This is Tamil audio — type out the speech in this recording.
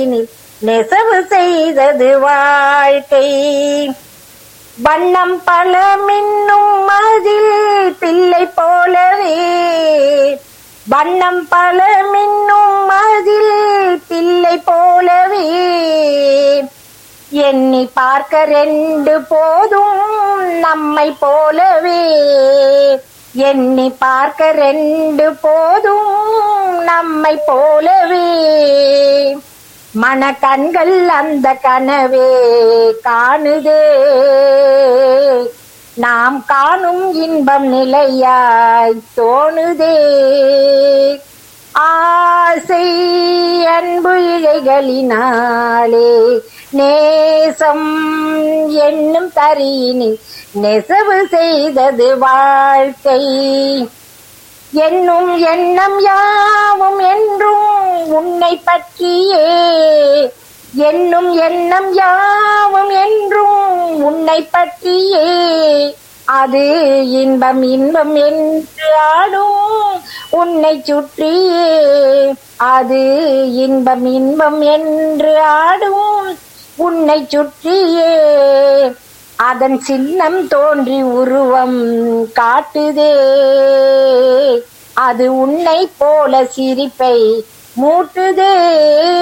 நெசவு செய்தது வாழ்க்கை வண்ணம் பல மின்னும் மதில் பிள்ளை போலவே வண்ணம் பல மின்னும் மதில் பிள்ளை போலவே எண்ணி பார்க்க ரெண்டு போதும் நம்மை போலவே எண்ணி பார்க்க ரெண்டு போதும் நம்மை போலவே மனக்கண்கள் அந்த கனவே காணுதே நாம் காணும் இன்பம் நிலையாய் தோணுதே ஆசை அன்பு இழைகளினாலே நேசம் என்னும் தரியினில் நெசவு செய்தது வாழ்க்கை என்னும் எண்ணம் யாவும் என்றும் உன்னை பற்றியே என்னும் எண்ணம் யாவும் என்றும் உன்னை பற்றியே அது இன்பம் இன்பம் என்று ஆடும் உன்னை சுற்றியே அது இன்பம் இன்பம் என்று ஆடும் உன்னை சுற்றியே அதன் சின்னம் தோன்றி உருவம் காட்டுதே அது உன்னை போல சிரிப்பை மூட்டுதே